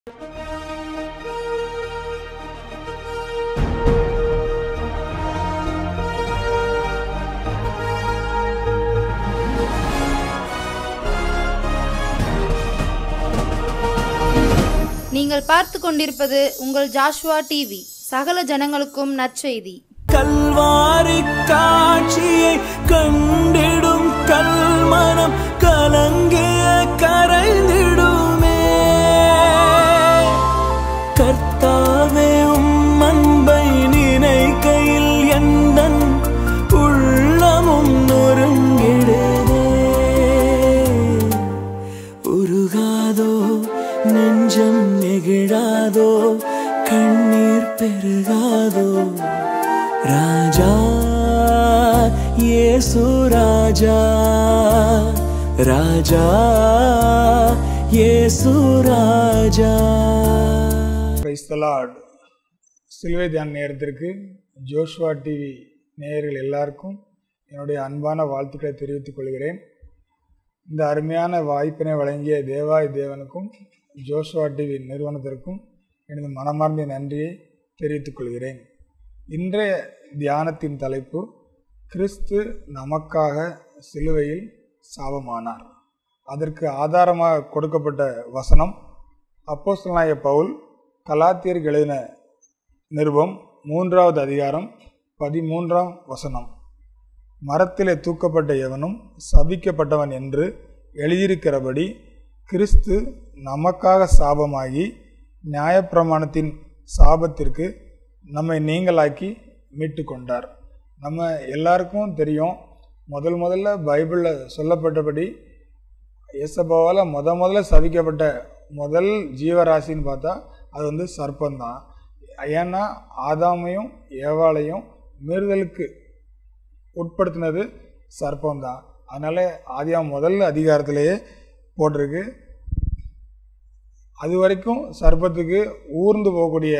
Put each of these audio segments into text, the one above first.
நீங்கள் பார்த்து கொண்டிருப்பது உங்கள் ஜாஷ்வா டிவி சகல ஜனங்களுக்கும் நற்செய்தி கல்வாரி காட்சியை கண்டிடும் கல்மனம் கலங்கிய கரைந்திடுமே கர்த்தாவே உம் அன்பை நினைக்கையில் எந்தன் உள்ளமும் நொறுங்கிடுதே உருகாதோ நெஞ்சம் நெகிழாதோ கண்ணீர் பெருகாதோ ராஜா இயேசு ராஜா ராஜா இயேசு ராஜா பிரைஸ் த லார்ட் சிலுவை தியான நேரத்திற்கு ஜோஷ்வா டிவி நேயர்கள் எல்லாருக்கும் என்னுடைய அன்பான வாழ்த்துக்களை தெரிவித்துக் கொள்கிறேன் இந்த அருமையான வாய்ப்பினை வழங்கிய தேவாய் தேவனுக்கும் ஜோஷ்வா டிவி நிறுவனத்திற்கும் எனது மனமார்ந்த நன்றியை தெரிவித்துக் கொள்கிறேன் இன்றைய தியானத்தின் தலைப்பு கிறிஸ்து நமக்காக சிலுவையில் சாபமானார் அதற்கு ஆதாரமாக கொடுக்கப்பட்ட வசனம் அப்போஸ்தலனாகிய பவுல் கலாத்தியருக்கு எழுதின நிருபம் மூன்றாவது அதிகாரம் பதிமூன்றாம் வசனம் மரத்திலே தூக்கப்பட்ட எவனும் சபிக்கப்பட்டவன் என்று எழுதியிருக்கிறபடி கிறிஸ்து நமக்காக சாபமாகி நியாயப்பிரமாணத்தின் சாபத்திற்கு நம்மை நீங்களாக்கி மீட்டு கொண்டார் நம்ம எல்லாருக்கும் தெரியும் முதல் முதல்ல பைபிளில் சொல்லப்பட்டபடி இயேசப்பாவால் முத முதல்ல சபிக்கப்பட்ட முதல் ஜீவராசின்னு பார்த்தா அது வந்து சர்ப்பந்தான் ஏன்னா ஆதாமையும் ஏவாளையும் மீறுதலுக்கு உட்படுத்தினது சர்ப்பம்தான் அதனால் ஆதியா முதல் அதிகாரத்திலேயே போட்டிருக்கு அது வரைக்கும் சர்ப்பத்துக்கு ஊர்ந்து போகக்கூடிய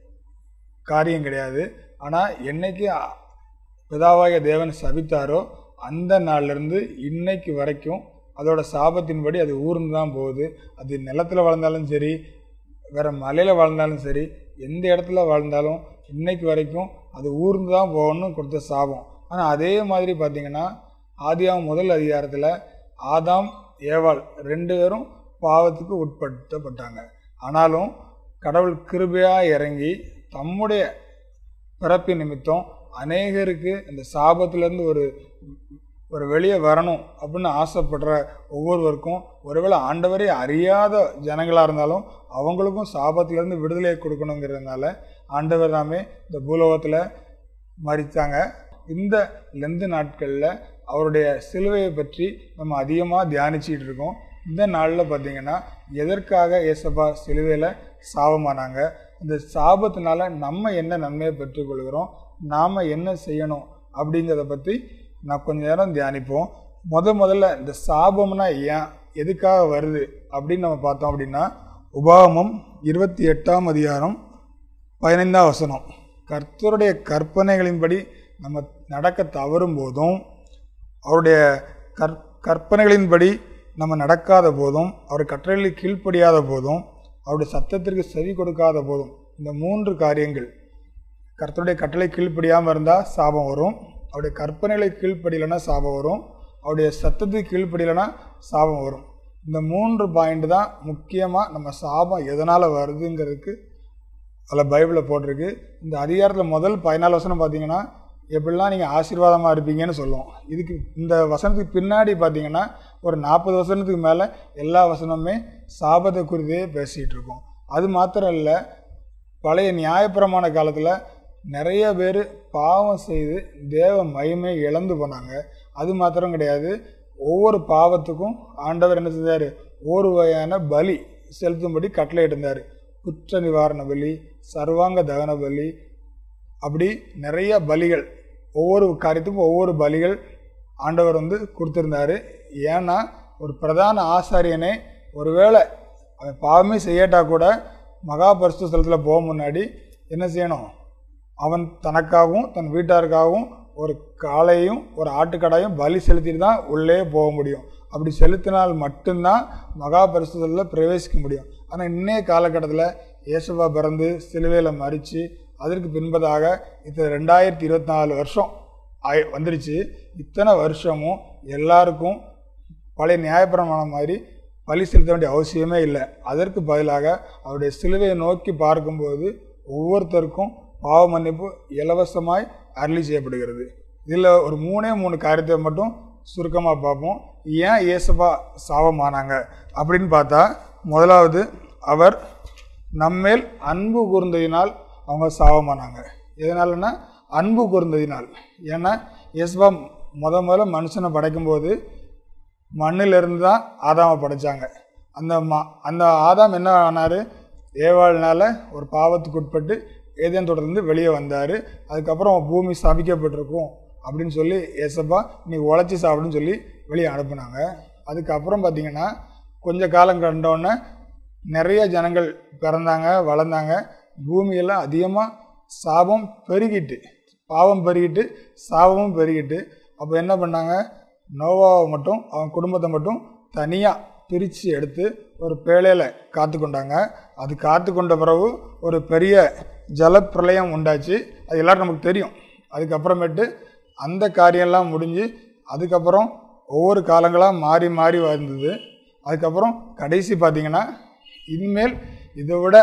காரியம் கிடையாது ஆனால் என்னைக்கு அ- பிதாவாகிய தேவன் சபித்தாரோ அந்த நாள்லேருந்து இன்னைக்கு வரைக்கும் அதோட சாபத்தின்படி அது ஊர்ந்து தான் போகுது அது நிலத்தில் வாழ்ந்தாலும் சரி வேற மலையில் வாழ்ந்தாலும் சரி எந்த இடத்துல வாழ்ந்தாலும் இன்னைக்கு வரைக்கும் அது ஊர்ந்து தான் போகணும்னு கொடுத்த சாபம் ஆனால் அதே மாதிரி பார்த்தீங்கன்னா ஆதியாம் முதல் அதிகாரத்தில் ஆதாம் ஏவாள் ரெண்டு பேரும் பாவத்துக்கு உட்படுத்தப்பட்டாங்க ஆனாலும் கடவுள் கிருபையாக இறங்கி தம்முடைய பிறப்பு நிமித்தம் அநேகருக்கு இந்த சாபத்திலேருந்து ஒரு ஒரு வெளியே வரணும் அப்படின்னு ஆசைப்படுற ஒவ்வொருவருக்கும் ஒருவேளை ஆண்டவரே அறியாத ஜனங்களாக இருந்தாலும் அவங்களுக்கும் சாபத்திலேருந்து விடுதலை கொடுக்கணுங்கிறதுனால ஆண்டவர் தாமே இந்த பூலோகத்தில் மறித்தாங்க இந்த லெந்து நாட்களில் அவருடைய சிலுவையை பற்றி நம்ம அதிகமாக தியானிச்சிட்டு இருக்கோம் இந்த நாளில் பார்த்தீங்கன்னா எதற்காக ஏசப்பா சிலுவையில் சாபமானாங்க இந்த சாபத்தினால நம்ம என்ன நன்மையை பெற்றுக்கொள்கிறோம் நாம் என்ன செய்யணும் அப்படிங்கிறத பற்றி நான் கொஞ்ச நேரம் தியானிப்போம் முத முதல்ல இந்த சாபம்னா ஏன் எதுக்காக வருது அப்படின்னு நம்ம பார்த்தோம் அப்படின்னா உபாகமம் இருபத்தி எட்டாம் அதிகாரம் பதினைந்தாம் வசனம் கர்த்தருடைய கற்பனைகளின்படி நம்ம நடக்க தவறும் போதும் அவருடைய கற் கற்பனைகளின்படி நம்ம நடக்காத போதும் அவர் கட்டளைகளை கீழ்ப்படியாத போதும் அவருடைய சத்தத்திற்கு செவி கொடுக்காத போதும் இந்த மூன்று காரியங்கள் கர்த்தருடைய கட்டளை கீழ்ப்படியாமல் இருந்தால் சாபம் வரும் அவருடைய கற்பனைகளை கீழ்ப்படியலைன்னா சாபம் வரும் அவருடைய சத்தத்துக்கு கீழ்ப்படியலைன்னா சாபம் வரும் இந்த மூன்று பாயிண்ட் தான் முக்கியமாக நம்ம சாபம் எதனால் வருதுங்கிறதுக்கு அதில் பைபிளில் போட்டிருக்கு இந்த அதிகாரத்தில் முதல் பதினாலு வசனம் பார்த்தீங்கன்னா எப்படிலாம் நீங்கள் ஆசீர்வாதமாக இருப்பீங்கன்னு சொல்லுவோம் இதுக்கு இந்த வசனத்துக்கு பின்னாடி பார்த்தீங்கன்னா ஒரு நாற்பது வசனத்துக்கு மேலே எல்லா வசனமுமே சாபத்தை குறித்தே பேசிகிட்டு இருக்கோம் அது மாத்திரம் இல்லை பழைய நியாயப்பிரமாண காலத்தில் நிறைய பேர் பாவம் செய்து தேவ மகிமை இழந்து போனாங்க அது மாத்திரம் கிடையாது ஒவ்வொரு பாவத்துக்கும் ஆண்டவர் என்ன செஞ்சார் ஒரு வகையான பலி செலுத்தும்படி கட்டளை இருந்தார் குற்ற நிவாரண பலி சர்வாங்க தகன பலி அப்படி நிறைய பலிகள் ஒவ்வொரு காரியத்துக்கும் ஒவ்வொரு பலிகள் ஆண்டவர் வந்து கொடுத்துருந்தாரு ஏன்னா ஒரு பிரதான ஆசாரியனே ஒருவேளை அவன் பாவமே செய்யட்டா கூட மகா பரிசு ஸ்தலத்தில் போக முன்னாடி என்ன செய்யணும் அவன் தனக்காகவும் தன் வீட்டாருக்காகவும் ஒரு காளையும் ஒரு ஆட்டுக்கடாயும் பலி செலுத்திட்டு தான் உள்ளே போக முடியும் அப்படி செலுத்தினால் மட்டும்தான் மகா பரிசுத்தலில் பிரவேசிக்க முடியும் ஆனால் இன்னைய காலகட்டத்தில் இயேசுவா பிறந்து சிலுவையில் மறித்து அதற்கு பின்பதாக இது ரெண்டாயிரத்தி இருபத்தி நாலு வருஷம் ஆயி வந்துருச்சு இத்தனை வருஷமும் எல்லாருக்கும் பழைய நியாயப்பிரமாணம் மாதிரி பலி செலுத்த வேண்டிய அவசியமே இல்லை அதற்கு பதிலாக அவருடைய சிலுவையை நோக்கி பார்க்கும்போது ஒவ்வொருத்தருக்கும் பாவ மன்னிப்பு இலவசமாய் அருளி செய்யப்படுகிறது இதில் ஒரு மூணே மூணு காரியத்தை மட்டும் சுருக்கமாக பார்ப்போம் ஏன் இயேசுபா சாபமானாங்க அப்படின்னு பார்த்தா முதலாவது அவர் நம்மேல் அன்பு கூர்ந்ததினால் அவங்க சாபமானாங்க எதனாலன்னா அன்பு கூர்ந்ததினால் ஏன்னா இயேசுபா முத முதல்ல மனுஷனை படைக்கும்போது மண்ணிலிருந்து தான் ஆதாமை படைச்சாங்க அந்த மா அந்த ஆதாம் என்ன ஆனார் ஏவாள்னால ஒரு பாவத்துக்கு உட்பட்டு ஏதேன் தொடர்ந்து வெளியே வந்தார் அதுக்கப்புறம் பூமி சபிக்கப்பட்டிருக்கும் அப்படின்னு சொல்லி ஏசப்பா நீ உழைச்சி சாப்பிடுன்னு சொல்லி வெளியே அனுப்புனாங்க அதுக்கப்புறம் பார்த்தீங்கன்னா கொஞ்ச காலம் கண்டோன்னே நிறைய ஜனங்கள் பிறந்தாங்க வளர்ந்தாங்க பூமியெல்லாம் அதிகமாக சாபம் பெருகிட்டு பாவம் பெருகிட்டு சாபமும் பெருகிட்டு அப்போ என்ன பண்ணாங்க நோவாவை மட்டும் அவன் குடும்பத்தை மட்டும் தனியாக பிரித்து எடுத்து ஒரு பேழையில் காத்து கொண்டாங்க அது காத்து கொண்ட பிறகு ஒரு பெரிய ஜலப்பிரளயம் உண்டாச்சு அது எல்லாரும் நமக்கு தெரியும் அதுக்கப்புறமேட்டு அந்த காரியம்லாம் முடிஞ்சு அதுக்கப்புறம் ஒவ்வொரு காலங்களாக மாறி மாறி வந்தது அதுக்கப்புறம் கடைசி பார்த்திங்கன்னா இனிமேல் இதை விட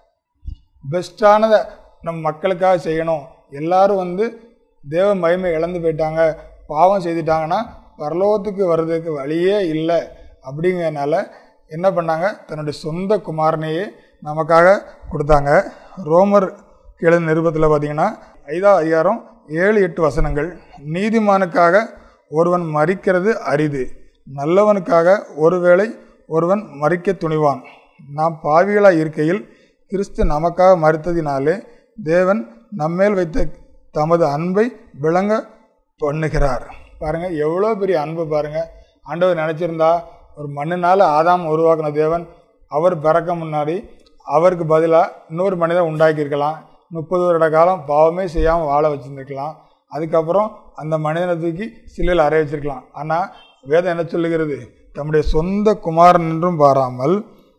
பெஸ்ட்டானதை நம் மக்களுக்காக செய்யணும் எல்லாரும் வந்து தேவ மகிமை இழந்து போயிட்டாங்க பாவம் செய்துட்டாங்கன்னா பரலோகத்துக்கு வர்றதுக்கு வழியே இல்லை அப்படிங்கிறதுனால என்ன பண்ணாங்க தன்னுடைய சொந்த குமாரனையே நமக்காக கொடுத்தாங்க ரோமர் கீழ நிருபத்தில் பார்த்தீங்கன்னா ஐதாவது அதிகாரம் ஏழு எட்டு வசனங்கள் நீதிமானுக்காக ஒருவன் மறிக்கிறது அரிது நல்லவனுக்காக ஒருவேளை ஒருவன் மறிக்க துணிவான் நாம் பாவிகளாக இருக்கையில் கிறிஸ்து நமக்காக மறுத்ததினாலே தேவன் நம்மேல் வைத்த தமது அன்பை விளங்க பண்ணுகிறார் பாருங்க எவ்வளோ பெரிய அன்பு பாருங்க ஆண்டவர் நினச்சிருந்தா ஒரு மண்ணினால் ஆதாம் உருவாக்கின தேவன் அவர் பிறக்க முன்னாடி அவருக்கு பதிலாக இன்னொரு மனிதன் உண்டாக்கியிருக்கலாம் முப்பது வருட காலம் பாவமே செய்யாமல் வாழ வச்சுருந்துருக்கலாம் அதுக்கப்புறம் அந்த மனிதனை தூக்கி சிலையில் அறைய வச்சிருக்கலாம் ஆனால் வேதம் என்ன சொல்லுகிறது தம்முடைய சொந்த குமாரன் என்றும் பாராமல்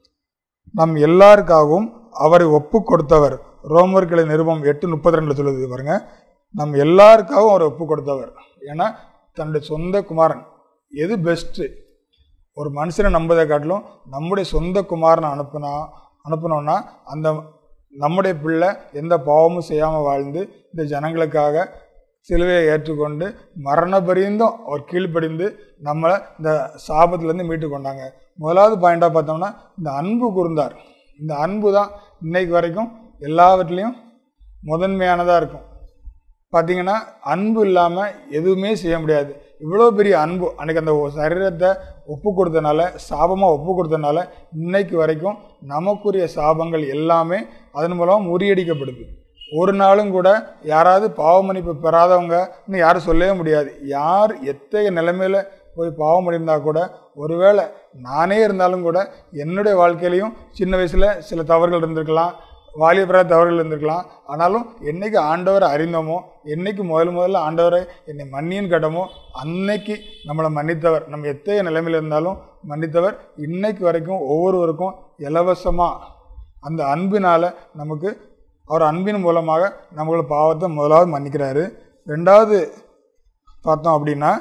நம் எல்லாருக்காகவும் அவரை ஒப்பு கொடுத்தவர் ரோமர்களை நிருபம் எட்டு முப்பத்தி ரெண்டில் சொல்லுது பாருங்க நம் எல்லாருக்காகவும் அவரை ஒப்பு கொடுத்தவர் ஏன்னா தன்னுடைய சொந்த குமாரன் எது பெஸ்ட்டு ஒரு மனுஷனை நம்பதை காட்டிலும் நம்முடைய சொந்த குமாரனை அனுப்புனா அனுப்புனோன்னா அந்த நம்முடைய பிள்ளை எந்த பாவமும் செய்யாமல் வாழ்ந்து இந்த ஜனங்களுக்காக சிலுவையை ஏற்றுக்கொண்டு மரண பரியந்தும் அவர் கீழ்ப்படிந்து நம்மளை இந்த சாபத்துலேருந்து மீட்டு கொண்டாங்க முதலாவது பாயிண்டாக பார்த்தோம்னா இந்த அன்பு கூர்ந்தார் இந்த அன்பு தான் இன்னைக்கு வரைக்கும் எல்லாவற்றிலையும் முதன்மையானதாக இருக்கும் பார்த்தீங்கன்னா அன்பு இல்லாமல் எதுவுமே செய்ய முடியாது இவ்வளோ பெரிய அன்பு அன்றைக்கி அந்த ஒ- சரீரத்தை ஒப்பு கொடுத்தனால சாபமாக ஒப்பு கொடுத்தனால இன்னைக்கு வரைக்கும் நமக்குரிய சாபங்கள் எல்லாமே அதன் மூலம் முறியடிக்கப்படுது ஒரு நாளும் கூட யாராவது பாவ மன்னிப்பு பெறாதவங்க இன்னும் யாரும் சொல்லவே முடியாது யார் எத்தகைய நிலைமையில் போய் பாவம் பண்ணியிருந்தா கூட ஒருவேளை நானே இருந்தாலும் கூட என்னுடைய வாழ்க்கையிலையும் சின்ன வயசில் சில தவறுகள் இருந்திருக்கலாம் வாலிபர தவறுகள் இருந்திருக்கலாம் ஆனாலும் என்னைக்கு ஆண்டவரை அறிந்தோமோ என்னைக்கு முதல் முதல்ல ஆண்டவரை என்னை மன்னியின் கடமோ அன்னைக்கு நம்மளை மன்னித்தவர் நம்ம எத்தகைய நிலைமையில் இருந்தாலும் மன்னித்தவர் இன்னைக்கு வரைக்கும் ஒவ்வொருவருக்கும் இலவசமாக அந்த அன்பினால் நமக்கு அவர் அன்பின் மூலமாக நம்மளோட பாவத்தை முதலாவது மன்னிக்கிறாரு ரெண்டாவது பார்த்தோம் அப்படின்னா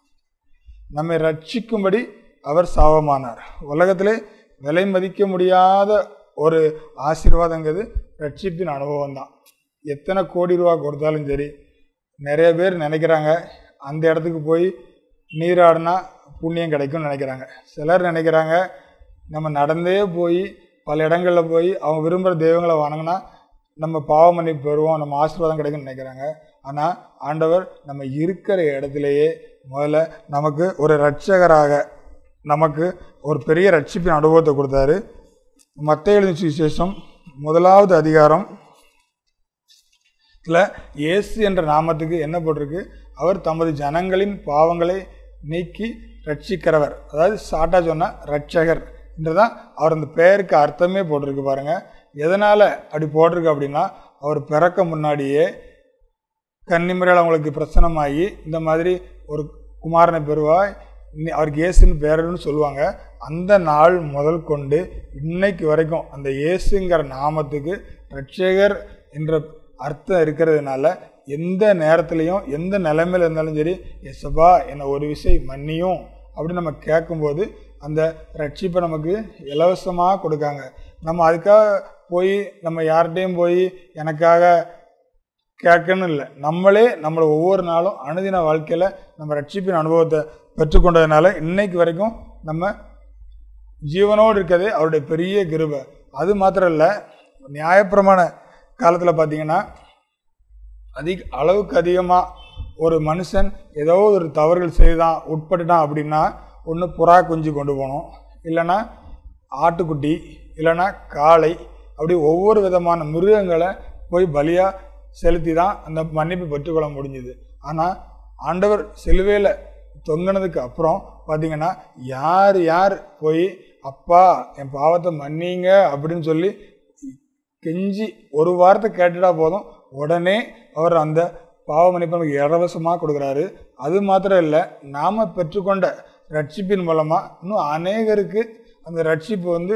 நம்மை ரட்சிக்கும்படி அவர் சாபமானார் உலகத்திலே விலை மதிக்க முடியாத ஒரு ஆசீர்வாதங்கிறது ரட்சிப்பின் அனுபவம் தான் எத்தனை கோடி ரூபா கொடுத்தாலும் சரி நிறைய பேர் நினைக்கிறாங்க அந்த இடத்துக்கு போய் நீராடினா புண்ணியம் கிடைக்கும்னு நினைக்கிறாங்க சிலர் நினைக்கிறாங்க நம்ம நடந்தே போய் பல இடங்களில் போய் அவங்க விரும்புகிற தெய்வங்களை வணங்கினா நம்ம பாவ மன்னிப்பு பெறுவோம் நம்ம ஆசீர்வாதம் கிடைக்கும்னு நினைக்கிறாங்க ஆனால் ஆண்டவர் நம்ம இருக்கிற இடத்துலையே முதல்ல நமக்கு ஒரு ரட்சகராக நமக்கு ஒரு பெரிய ரட்சிப்பின் அனுபவத்தை கொடுத்தாரு மத்திய எழுதின சுவிசேஷம் முதலாவது அதிகாரம் இதில் இயேசு என்ற நாமத்துக்கு என்ன போட்டிருக்கு அவர் தமது ஜனங்களின் பாவங்களை நீக்கி ரட்சிக்கிறவர் அதாவது ஷார்ட்டாக சொன்னால் ரட்சகர் என்றுதான் அவர் அந்த பெயருக்கு அர்த்தமே போட்டிருக்கு பாருங்க எதனால் அப்படி போட்டிருக்கு அப்படின்னா அவர் பிறக்க முன்னாடியே கன்னிமுறையில் அவங்களுக்கு பிரச்சனமாகி இந்த மாதிரி ஒரு குமாரனை பெறுவாய் இன்னி- அவருக்கு இயேசுன்னு பேருன்னு சொல்லுவாங்க அந்த நாள் முதல் கொண்டு இன்னைக்கு வரைக்கும் அந்த இயேசுங்கிற நாமத்துக்கு ரட்சகர் என்ற அர்த்தம் இருக்கிறதுனால எந்த நேரத்துலையும் எந்த நிலைமையில இருந்தாலும் சரி எசபா என்னை ஒரு விசை மன்னியும் அப்படின்னு நம்ம கேட்கும்போது அந்த ரட்சிப்பை நமக்கு இலவசமாக கொடுக்காங்க நம்ம அதுக்காக போய் நம்ம யார்கிட்டையும் போய் எனக்காக கேட்கணும் இல்லை நம்மளே நம்மளை ஒவ்வொரு நாளும் அனுதின வாழ்க்கையில் நம்ம ரட்சிப்பின் அனுபவத்தை பெற்றுக்கொண்டதுனால இன்னைக்கு வரைக்கும் நம்ம ஜீவனோடு இருக்கிறதே அவருடைய பெரிய கிருபை அது மாத்திரம் இல்லை நியாயப்பிரமாண காலத்தில் பார்த்தீங்கன்னா அதிக அளவுக்கு அதிகமாக ஒரு மனுஷன் ஏதோ ஒரு தவறுகள் செய்தான் உட்பட்டுட்டான் அப்படின்னா ஒன்று புறா குஞ்சு கொண்டு போகணும் இல்லைன்னா ஆட்டுக்குட்டி இல்லைன்னா காளை அப்படி ஒவ்வொரு விதமான மிருகங்களை போய் பலியாக செலுத்தி தான் அந்த மன்னிப்பு பெற்றுக்கொள்ள முடிஞ்சுது ஆனால் ஆண்டவர் சிலுவையில் தொங்கினதுக்கு அப்புறம் பார்த்தீங்கன்னா யார் யார் போய் அப்பா என் பாவத்தை மன்னிங்க அப்படின்னு சொல்லி கெஞ்சி ஒரு வார்த்தை கேட்டுட்டா போதும் உடனே அவர் அந்த பாவ மன்னிப்பு நமக்கு இலவசமாக கொடுக்குறாரு அது மாத்திரம் இல்லை நாம் பெற்றுக்கொண்ட ரட்சிப்பின் மூலமாக இன்னும் அநேகருக்கு அந்த ரட்சிப்பு வந்து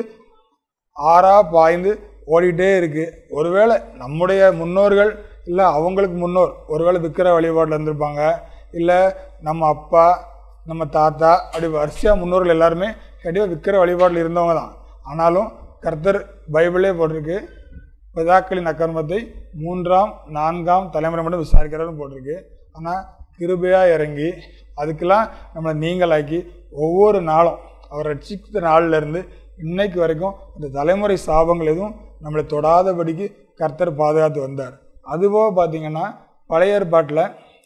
ஆறா பாய்ந்து ஓடிட்டே இருக்கு ஒருவேளை நம்முடைய முன்னோர்கள் இல்லை அவங்களுக்கு முன்னோர் ஒருவேளை விக்கிர வழிபாட்டில் இருந்திருப்பாங்க இல்லை நம்ம அப்பா நம்ம தாத்தா அப்படி வரிசையாக முன்னோர்கள் எல்லாருமே கண்டிப்பாக விக்கிர வழிபாட்டில் இருந்தவங்க தான் ஆனாலும் கர்த்தர் பைபிளே போட்டிருக்கு பிதாக்களின் அக்கிரமத்தை மூன்றாம் நான்காம் தலைமுறை மட்டும் விசாரிக்கிறாருன்னு போட்டிருக்கு ஆனால் கிருபையாக இறங்கி அதுக்கெல்லாம் நம்மளை நீங்களாக்கி ஒவ்வொரு நாளும் அவர் ரட்சித்த நாள்ல இருந்து இன்னைக்கு வரைக்கும் இந்த தலைமுறை சாபங்கள் எதுவும் நம்மளை தொடாதபடிக்கு கர்த்தர் பாதுகாத்து வந்தார் அதுபோக பார்த்தீங்கன்னா பழைய ஏற்பாட்டில்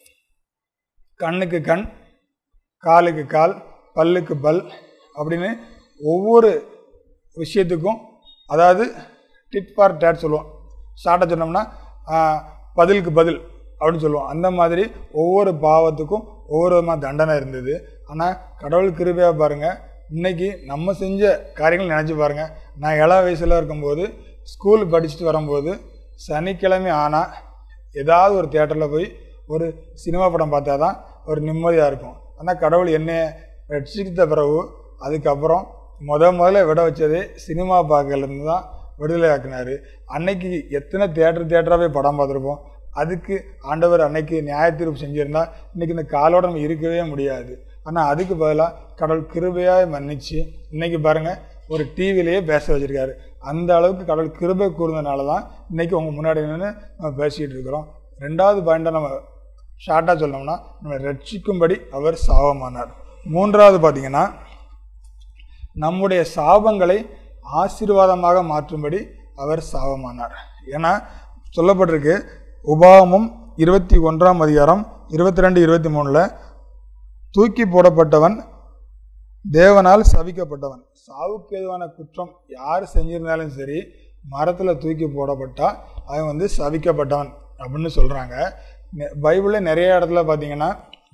கண்ணுக்கு கண் காலுக்கு கால் பல்லுக்கு பல் அப்படின்னு ஒவ்வொரு விஷயத்துக்கும் அதாவது டிட் ஃபார் டேட் சொல்லுவோம் ஷார்ட்டாக சொன்னோம்னா ஆஹ், பதிலுக்கு பதில் அப்படின்னு சொல்லுவோம் அந்த மாதிரி ஒவ்வொரு பாவத்துக்கும் ஒவ்வொரு விதமாக தண்டனை இருந்தது ஆனால் கடவுள் கிருபையாக பாருங்கள் இன்னைக்கு நம்ம செஞ்ச காரியங்கள் நினச்சி பாருங்கள் நான் இள வயசில் இருக்கும்போது ஸ்கூல் படிச்சுட்டு வரும்போது சனிக்கிழமை ஆனால் ஏதாவது ஒரு தியேட்டரில் போய் ஒரு சினிமா படம் பார்த்தா தான் ஒரு நிம்மதியாக இருக்கும் ஆனால் கடவுள் என்னை ரட்சித்த பிறகு அதுக்கப்புறம் முத முதல்ல விட வச்சதே சினிமா பார்க்கலேருந்து தான் விடுதலை ஆக்குனாரு அன்னைக்கு எத்தனை தேட்டர் தேட்டராகவே படம் பார்த்துருப்போம் அதுக்கு ஆண்டவர் அன்னைக்கு நியாய தீர்ப்பு செஞ்சிருந்தா இன்னைக்கு இந்த காலோட நம்ம இருக்கவே முடியாது ஆனால் அதுக்கு பதிலாக கடவுள் கிருபையாக மன்னிச்சு இன்னைக்கு பாருங்கள் ஒரு டிவிலேயே பேச வச்சிருக்காரு அந்த அளவுக்கு கடவுள் கிருபை கூர்ந்தனால தான் இன்னைக்கு உங்கள் முன்னாடி நின்று நம்ம பேசிக்கிட்டு இருக்கிறோம் ரெண்டாவது பாயிண்டாக நம்ம ஷார்ட்டாக சொல்லணும்னா நம்ம ரட்சிக்கும்படி அவர் சாபமானார் மூன்றாவது பார்த்தீங்கன்னா நம்முடைய சாபங்களை ஆசீர்வாதமாக மாற்றும்படி அவர் சாபமானார் ஏன்னா சொல்லப்பட்டிருக்கு உபாகமும் இருபத்தி ஒன்றாம் அதிகாரம் இருபத்தி ரெண்டு இருபத்தி மூணில் தூக்கி போடப்பட்டவன் தேவனால் சபிக்கப்பட்டவன் சாவுக்கு எதுவான குற்றம் யார் செஞ்சிருந்தாலும் சரி மரத்தில் தூக்கி போடப்பட்டா அவன் வந்து சபிக்கப்பட்டவன் அப்படின்னு சொல்கிறாங்க பைபிளில் நிறைய இடத்துல பார்த்தீங்கன்னா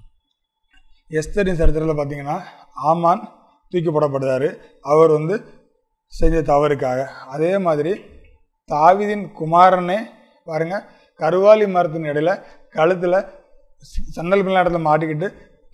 எஸ்தரின் சரித்திரத்தில் பார்த்தீங்கன்னா ஆமான் தூக்கி போடப்படுறாரு அவர் வந்து செஞ்ச தவறுக்காக அதே மாதிரி தாவீதின் குமாரனே பாருங்க கருவாலி மரத்தின் இடையில கழுத்தில் சன்னல் பிள்ளாட்டத்தில் மாட்டிக்கிட்டு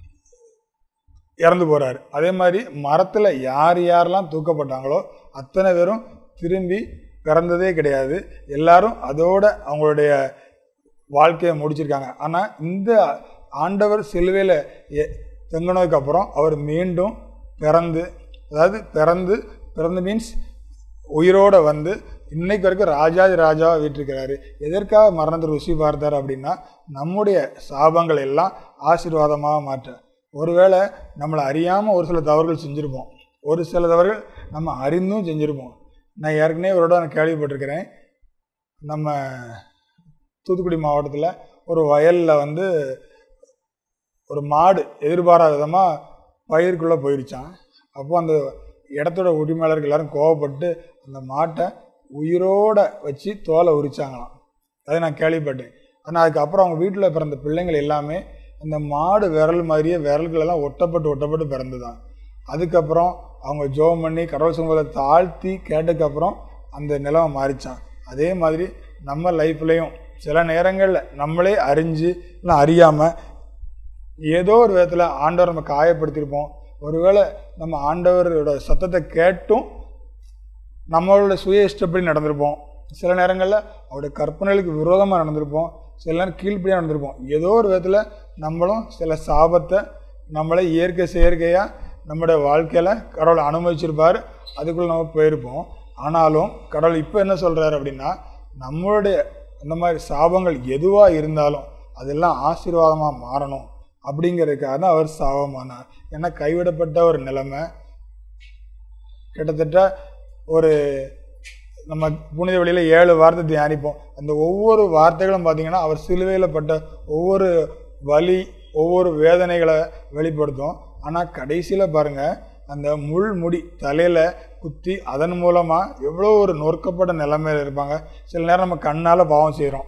இறந்து போறாரு அதே மாதிரி மரத்தில் யார் யாரெல்லாம் தூக்கப்பட்டாங்களோ அத்தனை பேரும் திரும்பி பிறந்ததே கிடையாது எல்லாரும் அதோட அவங்களுடைய வாழ்க்கையை முடிச்சிருக்காங்க ஆனால் இந்த ஆண்டவர் சிலுவையில் தொங்கினதுக்கு அப்புறம் அவர் மீண்டும் பிறந்து அதாவது பிறந்து பிறந்து மீன்ஸ் உயிரோட வந்து இன்னைக்கு வரைக்கும் ராஜாதி ராஜாவாக வீட்டிருக்கிறாரு எதற்காக மரணத்தை ருசி பார்த்தார் அப்படின்னா நம்முடைய சாபங்கள் எல்லாம் ஆசீர்வாதமாக மாற்ற ஒருவேளை நம்மளை அறியாமல் ஒரு சில தவறுகள் செஞ்சுருப்போம் ஒரு சில தவறுகள் நம்ம அறிந்தும் செஞ்சுருப்போம் நான் ஏற்கனவே ஒரு இடம் கேள்விப்பட்டிருக்கிறேன் நம்ம தூத்துக்குடி மாவட்டத்தில் ஒரு வயலில் வந்து ஒரு மாடு எதிர்பாராத விதமாக பயிருக்குள்ளே போயிருச்சான் அப்போ அந்த இடத்தோட உரிமையாளர்கள் எல்லாரும் கோவப்பட்டு அந்த மாட்டை உயிரோட வச்சு தோலை உரிச்சாங்களாம் அதை நான் கேள்விப்பட்டேன் ஆனால் அதுக்கப்புறம் அவங்க வீட்டில் பிறந்த பிள்ளைங்கள் எல்லாமே அந்த மாடு விரல் மாதிரியே விரல்கள் எல்லாம் ஒட்டப்பட்டு ஒட்டப்பட்டு பிறந்துதான் அதுக்கப்புறம் அவங்க ஜோம் பண்ணி கடவுள் சமூகத்தை தாழ்த்தி கேட்டதுக்கப்புறம் அந்த நிலைமை மாறிச்சான் அதே மாதிரி நம்ம லைஃப்லேயும் சில நேரங்களில் நம்மளே அறிஞ்சு இல்லை அறியாமல் ஏதோ ஒரு விதத்தில் ஆண்டவர் நம்ம காயப்படுத்தியிருப்போம் ஒருவேளை நம்ம ஆண்டவரோட சத்தத்தை கேட்டும் நம்மளோட சுய இஷ்டப்படி நடந்திருப்போம் சில நேரங்களில் அவருடைய கற்பனைகளுக்கு விரோதமாக நடந்திருப்போம் சில நேரம் கீழ்ப்படியாக நடந்திருப்போம் ஏதோ ஒரு விதத்தில் நம்மளும் சில சாபத்தை நம்மளை இயற்கை செயற்கையாக நம்முடைய வாழ்க்கையில் கடவுள் அனுமதிச்சிருப்பார் அதுக்குள்ளே நம்ம போயிருப்போம் ஆனாலும் கடவுள் இப்போ என்ன சொல்கிறாரு அப்படின்னா நம்மளுடைய அந்த மாதிரி சாபங்கள் எதுவாக இருந்தாலும் அதெல்லாம் ஆசீர்வாதமாக மாறணும் அப்படிங்கிறதுக்காக தான் அவர் சாபமானார் ஏன்னா கைவிடப்பட்ட ஒரு நிலைமை கிட்டத்தட்ட ஒரு நம்ம புனித வழியில் ஏழு வார்த்தை தியானிப்போம் அந்த ஒவ்வொரு வார்த்தைகளும் பார்த்தீங்கன்னா அவர் சிலுவையில் பட்ட ஒவ்வொரு வலி ஒவ்வொரு வேதனைகளை வெளிப்படுத்தும் ஆனால் கடைசியில் பாருங்கள் அந்த முள் முடி தலையில் குத்தி அதன் மூலமாக எவ்வளோ ஒரு நொறுக்கப்பட்ட நிலைமையில் இருப்பாங்க சில நேரம் நம்ம கண்ணால் பாவம் செய்கிறோம்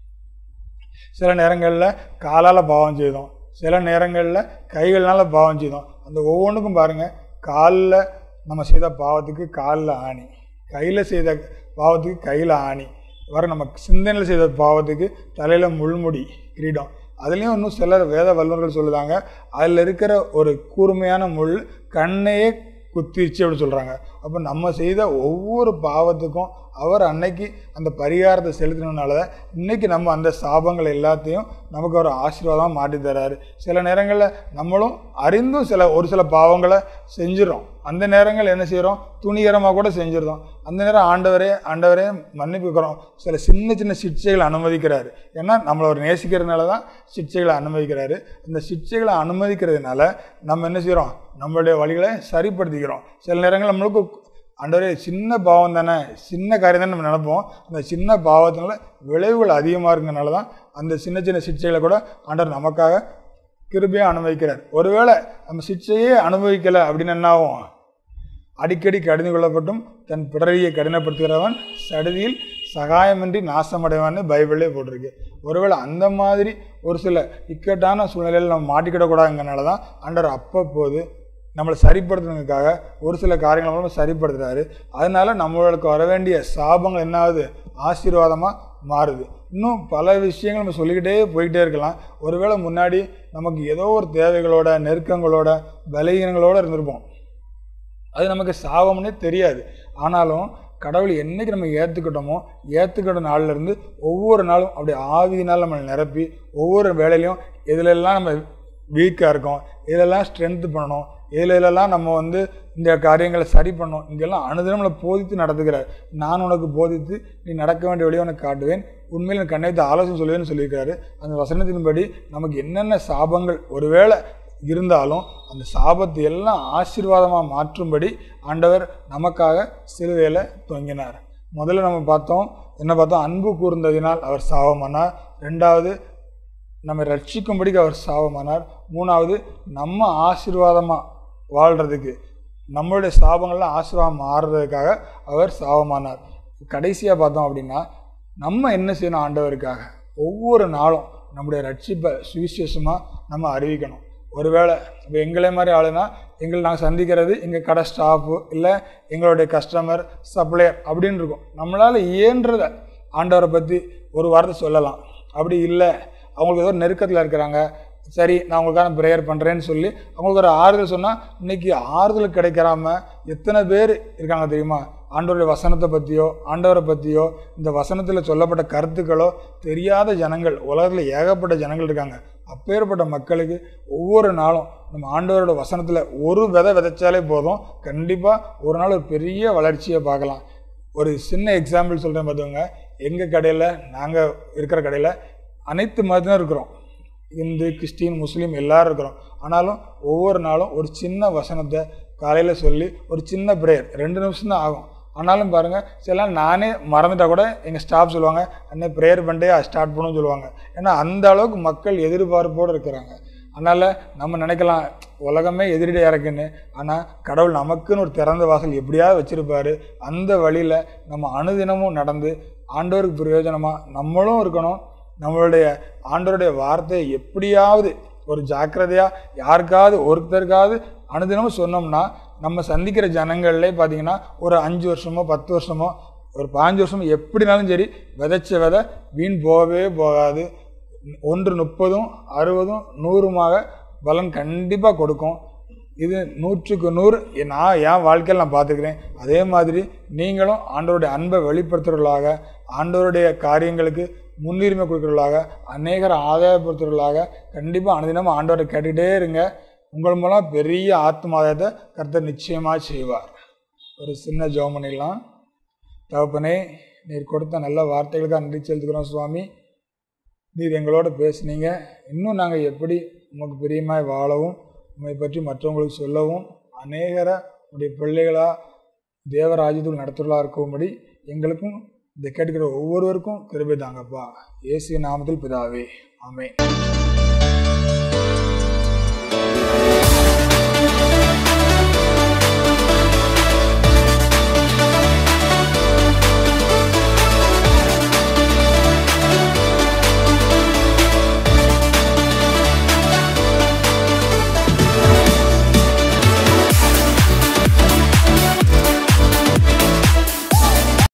சில நேரங்களில் காலால் பாவம் செய்தோம் சில நேரங்களில் கைகள்னால பாவம் செய்தோம் அந்த ஒவ்வொன்றுக்கும் பாருங்கள் காலில் நம்ம செய்த பாவத்துக்கு காலில் ஆணி கையில் செய்த பாவத்துக்கு கையில் ஆணி வர நம்ம சிந்தனையில் செய்த பாவத்துக்கு தலையில் முள்முடி கிரீடம் அதுலேயும் இன்னும் சிலர் வேத வல்லுநர்கள் சொல்லுதாங்க அதில் இருக்கிற ஒரு கூர்மையான முள் கண்ணையே குத்திருச்சு அப்படின்னு சொல்கிறாங்க அப்போ நம்ம செய்த ஒவ்வொரு பாவத்துக்கும் அவர் அன்னைக்கு அந்த பரிகாரத்தை செலுத்தினால இன்னைக்கு நம்ம அந்த சாபங்கள் எல்லாத்தையும் நமக்கு ஒரு ஆசீர்வாதமாக மாட்டி தராரு சில நேரங்களில் நம்மளும் அறிந்தும் சில ஒரு சில பாவங்களை செஞ்சிடறோம் அந்த நேரங்கள் என்ன செய்கிறோம் துணிகரமாக கூட செஞ்சிருந்தோம் அந்த நேரம் ஆண்டவரே ஆண்டவரே மன்னிப்புக்கிறோம் சில சின்ன சின்ன சிக்ஷைகளை அனுமதிக்கிறாரு ஏன்னா நம்மளை ஒரு நேசிக்கிறதுனால தான் சிக்ஷைகளை அனுமதிக்கிறாரு அந்த சிக்ஷைகளை அனுமதிக்கிறதுனால நம்ம என்ன செய்கிறோம் நம்மளுடைய வழிகளை சரிப்படுத்திக்கிறோம் சில நேரங்கள் நம்மளுக்கு ஆண்டவரே சின்ன பாவம் தானே சின்ன காரியம் தானே நம்ம நினைப்போம் அந்த சின்ன பாவத்தினால விளைவுகள் அதிகமாக இருக்கிறதுனால தான் அந்த சின்ன சின்ன சிக்ஷைகளை கூட ஆண்டவர் நமக்காக கிருபையாக அனுபவிக்கிறார் ஒருவேளை நம்ம சிக்ஷையே அனுபவிக்கலை அப்படின்னு என்ன ஆகும் அடிக்கடி கடிந்து கொள்ளப்பட்டும் தன் பிறரியை கடினப்படுத்துகிறவன் சடுதியில் சகாயமின்றி நாசமடைவான்னு பைபிளே போட்டிருக்கு ஒருவேளை அந்த மாதிரி ஒரு சில இக்கட்டான சூழ்நிலையில் நம்ம மாட்டிக்கிடக்கூடாதுங்கிறனால தான் ஆண்டவர் அப்பப்போது நம்மளை சரிப்படுத்துறதுக்காக ஒரு சில காரியங்களை மூலமாக சரிப்படுத்துறாரு அதனால நம்மளுக்கு வர வேண்டிய சாபங்கள் என்ன ஆகுது ஆசீர்வாதமாக மாறுது இன்னும் பல விஷயங்கள் நம்ம சொல்லிக்கிட்டே போய்கிட்டே இருக்கலாம் ஒருவேளை முன்னாடி நமக்கு ஏதோ ஒரு தேவைகளோட நெருக்கங்களோட பலகீனங்களோட இருந்திருப்போம் அது நமக்கு சாபம்னே தெரியாது ஆனாலும் கடவுள் என்னைக்கு நம்ம ஏற்றுக்கிட்டோமோ ஏற்றுக்கிட்ட நாள்லேருந்து ஒவ்வொரு நாளும் அப்படி ஆவியினால் நம்மளை நிரப்பி ஒவ்வொரு வேலையிலையும் இதிலெல்லாம் நம்ம வீக்காக இருக்கோம் இதிலெல்லாம் ஸ்ட்ரென்த்து பண்ணணும் இதில் இதெல்லாம் நம்ம வந்து இந்த காரியங்களை சரி பண்ணணும் இங்கெல்லாம் அனுதினம் நம்மளை போதித்து நடத்துகிறார் நான் உனக்கு போதித்து நீ நடக்க வேண்டிய வழியை உனக்கு காட்டுவேன் உண்மையில் எனக்கு கண்ணைத்து ஆலோசனை சொல்லுவேன்னு சொல்லியிருக்காரு அந்த வசனத்தின்படி நமக்கு என்னென்ன சாபங்கள் ஒருவேளை இருந்தாலும் அந்த சாபத்தை எல்லாம் ஆசீர்வாதமாக மாற்றும்படி ஆண்டவர் நமக்காக சிலுவையில் தொங்கினார் முதல்ல நம்ம பார்த்தோம் என்ன பார்த்தோம் அன்பு கூர்ந்ததினால் அவர் சாபமானார் ரெண்டாவது நம்ம ரட்சிக்கும்படிக்கு அவர் சாபமானார் மூணாவது நம்ம ஆசீர்வாதமாக வாழ்கிறதுக்கு நம்மளுடைய சாபங்கள்லாம் ஆசீர்வாதம் மாறுறதுக்காக அவர் சாபமானார் கடைசியாக பார்த்தோம் அப்படின்னா நம்ம என்ன செய்யணும் ஆண்டவருக்காக ஒவ்வொரு நாளும் நம்முடைய ரட்சிப்பை சுவிசேஷமாக நம்ம அறிவிக்கணும் ஒருவேளை இப்போ எங்களை மாதிரி ஆளுனா எங்களை நாங்கள் சந்திக்கிறது எங்கள் கடை ஸ்டாஃபு இல்லை எங்களுடைய கஸ்டமர் சப்ளையர் அப்படின்னு இருக்கும் நம்மளால் இயன்றதை ஆண்டவரை பற்றி ஒரு வார்த்தை சொல்லலாம் அப்படி இல்லை அவங்களுக்கு ஏதோ நெருக்கத்தில் இருக்கிறாங்க சரி நான் உங்களுக்கான ப்ரேயர் பண்ணுறேன்னு சொல்லி அவங்களுக்கு ஒரு ஆறுதல் சொன்னால் இன்னைக்கு ஆறுதல் கிடைக்காம எத்தனை பேர் இருக்காங்க தெரியுமா ஆண்டவருடைய வசனத்தை பற்றியோ ஆண்டவரை பற்றியோ இந்த வசனத்தில் சொல்லப்பட்ட கருத்துக்களோ தெரியாத ஜனங்கள் உலகத்தில் ஏகப்பட்ட ஜனங்கள் இருக்காங்க அப்பேற்பட்ட மக்களுக்கு ஒவ்வொரு நாளும் நம்ம ஆண்டவரோட வசனத்தில் ஒரு விதை விதைச்சாலே போதும் கண்டிப்பாக ஒரு நாள் ஒரு பெரிய வளர்ச்சியை பார்க்கலாம் ஒரு சின்ன எக்ஸாம்பிள் சொல்கிறேன் பார்த்துக்கோங்க எங்கள் கடையில் நாங்கள் இருக்கிற கடையில் அனைத்து மதத்தினரும் இருக்கிறோம் இந்து கிறிஸ்டின் முஸ்லீம் எல்லாரும் இருக்கிறோம் ஆனாலும் ஒவ்வொரு நாளும் ஒரு சின்ன வசனத்தை காலையில் சொல்லி ஒரு சின்ன ப்ரேயர் ரெண்டு நிமிஷம் தான் ஆகும் ஆனாலும் பாருங்கள் சில நாள் நானே மறந்துட்டா கூட எங்கள் ஸ்டாஃப் சொல்லுவாங்க அன்னை ப்ரேயர் பண்ணிட்டே ஸ்டார்ட் பண்ணணும்னு சொல்லுவாங்க ஏன்னா அந்த அளவுக்கு மக்கள் எதிர்பார்ப்போடு இருக்கிறாங்க அதனால் நம்ம நினைக்கலாம் உலகமே எதிரிடையாக இருக்குன்னு ஆனால் கடவுள் நமக்குன்னு ஒரு திறந்த வாசல் எப்படியாவது வச்சுருப்பாரு அந்த வழியில் நம்ம அனுதினமும் நடந்து ஆண்டவருக்கு பிரயோஜனமாக நம்மளும் இருக்கணும் நம்மளுடைய ஆண்டவருடைய வார்த்தையை எப்படியாவது ஒரு ஜாக்கிரதையாக யாருக்காவது ஒருத்தருக்காவது அனுதினமும் சொன்னோம்னா நம்ம சந்திக்கிற ஜனங்கள்லே பார்த்தீங்கன்னா ஒரு அஞ்சு வருஷமோ பத்து வருஷமோ ஒரு பாஞ்சு வருஷமோ எப்படினாலும் சரி விதைச்ச விதை வீண் போகவே போகாது ஒன்று முப்பதும் அறுபதும் நூறுமாக பலன் கண்டிப்பாக கொடுக்கும் இது நூற்றுக்கு நூறு நான் என் வாழ்க்கையில் நான் பார்த்துக்கிறேன் அதே மாதிரி நீங்களும் ஆண்டவருடைய அன்பை வெளிப்படுத்துகிறவர்களாக ஆண்டவருடைய காரியங்களுக்கு முன்னுரிமை கொடுக்குறவர்களாக அநேகரை ஆதாயப்படுத்துகிறவர்களாக கண்டிப்பாக அனுதினமும் ஆண்டவரை கேட்டுக்கிட்டே இருங்க உங்கள் மூலம் பெரிய ஆத்மாதத்தை கர்த்தர் நிச்சயமாக செய்வார் ஒரு சின்ன ஜெபம் பண்ணிடலாம் தகப்பனே நீர் கொடுத்த நல்ல வார்த்தைகளுக்காக நன்றி செலுத்துக்கிறோம் சுவாமி நீர் எங்களோட பேசுனீங்க இன்னும் நாங்கள் எப்படி உமக்கு பிரியமாய் வாழவும் உண்மை பற்றி மற்றவங்களுக்கு சொல்லவும் அநேகரை உடைய பிள்ளைகளாக தேவராஜ்யத்தில் நடத்துவர்களாக இருக்கும்படி எங்களுக்கும் இந்த கேட்கிற ஒவ்வொருவருக்கும் கிருபை தாங்கப்பா இயேசு நாமத்தில் பிதாவே ஆமென்